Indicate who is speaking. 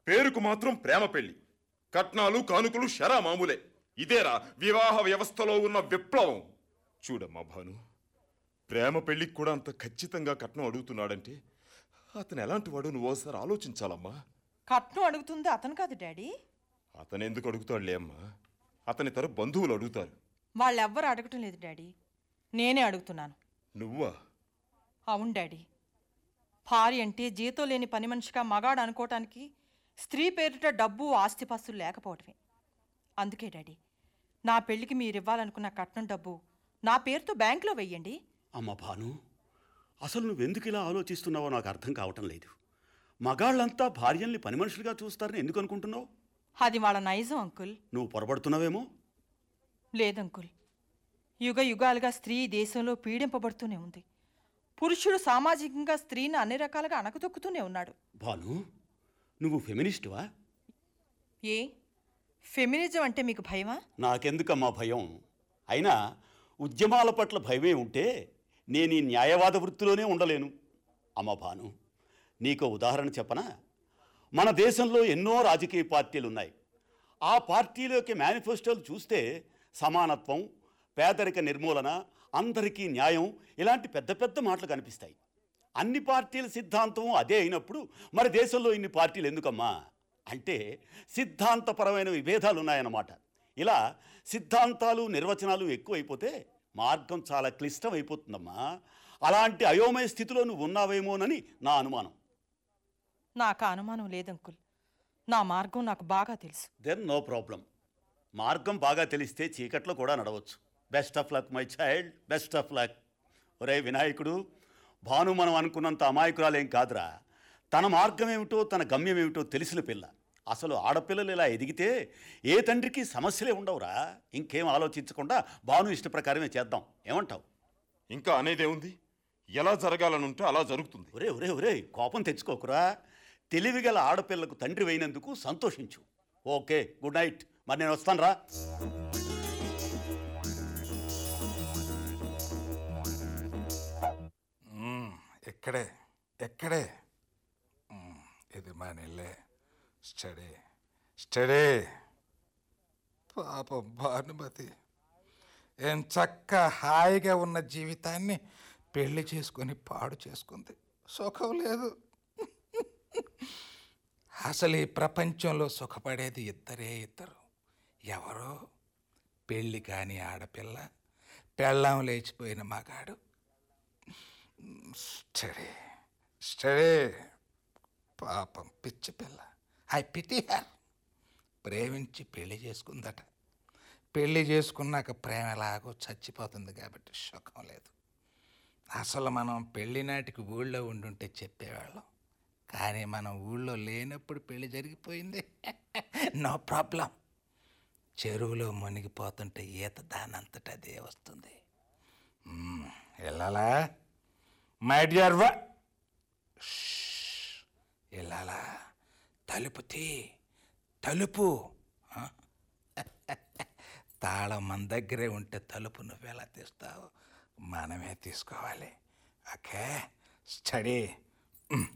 Speaker 1: పేరుకు మాత్రం ప్రేమ పెళ్లి కట్నాలు కానుకలు షరా మామూలే ఇదేరా వివాహ వ్యవస్థలో ఉన్న విప్లవం చూడమ్మా భాను ప్రేమ పెళ్లికి కూడా అంత ఖచ్చితంగా కట్నం అడుగుతున్నాడంటే అతను ఎలాంటి వాడు నువ్వు ఒకసారి ఆలోచించాలమ్మా
Speaker 2: కట్నం అడుగుతుంది అతను కాదు డాడీ
Speaker 1: అతను ఎందుకు అడుగుతాడులే అమ్మా అతని తర బంధువులు అడుగుతారు
Speaker 2: వాళ్ళెవ్వరు అడగటం లేదు డాడీ నేనే అడుగుతున్నాను
Speaker 1: నువ్వా
Speaker 2: అవును డాడీ భార్య అంటే జీతం లేని పని మనిషిగా మగాడు అనుకోవటానికి స్త్రీ పేరిట డబ్బు ఆస్తిపాస్తులు లేకపోవటమే అందుకే డాడీ నా పెళ్లికి మీరు ఇవ్వాలనుకున్న కట్నం డబ్బు నా పేరుతో బ్యాంకులో వెయ్యండి
Speaker 3: అమ్మ భాను అసలు నువ్వెందుకు ఇలా ఆలోచిస్తున్నావో నాకు అర్థం కావటం లేదు మగాళ్ళంతా భార్యల్ని పని మనుషులుగా చూస్తారని ఎందుకు అనుకుంటున్నావు
Speaker 2: అది వాళ్ళ నైజం అంకుల్
Speaker 3: నువ్వు పొరపడుతున్నావేమో
Speaker 2: లేదంకుల్ యుగ యుగాలుగా స్త్రీ ఈ దేశంలో పీడింపబడుతూనే ఉంది పురుషుడు సామాజికంగా స్త్రీని అన్ని రకాలుగా అణగదొక్కుతూనే ఉన్నాడు
Speaker 3: భాను నువ్వు ఫెమినిస్టువా
Speaker 2: ఏ ఫెమినిజం అంటే మీకు భయమా
Speaker 3: నాకెందుకమ్మా భయం అయినా ఉద్యమాల పట్ల భయమే ఉంటే నేను ఈ న్యాయవాద వృత్తిలోనే ఉండలేను అమ్మ భాను నీకు ఉదాహరణ చెప్పనా మన దేశంలో ఎన్నో రాజకీయ పార్టీలు ఉన్నాయి ఆ పార్టీలోకి మేనిఫెస్టోలు చూస్తే సమానత్వం పేదరిక నిర్మూలన అందరికీ న్యాయం ఇలాంటి పెద్ద పెద్ద మాటలు కనిపిస్తాయి అన్ని పార్టీల సిద్ధాంతం అదే అయినప్పుడు మరి దేశంలో ఇన్ని పార్టీలు ఎందుకమ్మా అంటే సిద్ధాంతపరమైన విభేదాలు ఉన్నాయన్నమాట ఇలా సిద్ధాంతాలు నిర్వచనాలు ఎక్కువైపోతే మార్గం చాలా క్లిష్టం అయిపోతుందమ్మా అలాంటి అయోమయ స్థితిలో నువ్వు ఉన్నావేమోనని నా అనుమానం
Speaker 2: నాకు ఆ అనుమానం లేదంకుల్ నా మార్గం నాకు బాగా తెలుసు
Speaker 3: దెన్ నో ప్రాబ్లం మార్గం బాగా తెలిస్తే చీకట్లో కూడా నడవచ్చు best of luck my child best of luck ఒరే వినాయకుడు భాను మనం అనుకున్నంత అమాయకురాలేం కాదురా తన మార్గం ఏమిటో తన గమ్యం ఏమిటో తెలిసిన పిల్ల అసలు ఆడపిల్లలు ఇలా ఎదిగితే ఏ తండ్రికి సమస్యలే ఉండవురా ఇంకేం ఆలోచించకుండా భాను ఇష్ట ప్రకారమే చేద్దాం ఏమంటావు
Speaker 1: ఇంకా అనేదే ఉంది ఎలా జరగాలనుంటే అలా జరుగుతుంది
Speaker 3: ఒరే ఒరే ఒరే కోపం తెచ్చుకోకురా తెలివిగల ఆడపిల్లకు తండ్రి అయినందుకు సంతోషించు ఓకే గుడ్ నైట్ మరి నేను వస్తాను రా
Speaker 4: మ్మ్. ఎక్కడే ఎక్కడే మ్మ్. ఇది మా నెల్లే స్టడీ స్టడీ పాప భానుమతి ఏం చక్క హాయిగా ఉన్న జీవితాన్ని పెళ్లి చేసుకొని పాడు చేసుకుంది సుఖం లేదు అసలు ఈ ప్రపంచంలో సుఖపడేది ఇద్దరే ఇద్దరు ఎవరో పెళ్ళి కాని ఆడపిల్ల పెళ్ళాం లేచిపోయిన మగాడు స్టడీ స్టడీ పాపం పిచ్చి పిల్ల ఐ పిటి హర్ ప్రేమించి పెళ్లి చేసుకుందట పెళ్లి చేసుకున్నాక ప్రేమ ఎలాగో చచ్చిపోతుంది కాబట్టి సుఖం లేదు అసలు మనం పెళ్లి నాటికి ఊళ్ళో ఉండుంటే చెప్పేవాళ్ళం కానీ మనం ఊళ్ళో లేనప్పుడు పెళ్లి జరిగిపోయింది నో ప్రాబ్లం చెరువులో మునిగిపోతుంటే ఈత దానంతట అదే వస్తుంది మ్మ్. వెళ్ళాలా మై డియర్ వా వెళ్ళాలా తలుపు తీ తలుపు ఆ? తాళం మన దగ్గరే ఉంటే తలుపు నువ్వెలా తీస్తావు మనమే తీసుకోవాలి ఓకే స్టడీ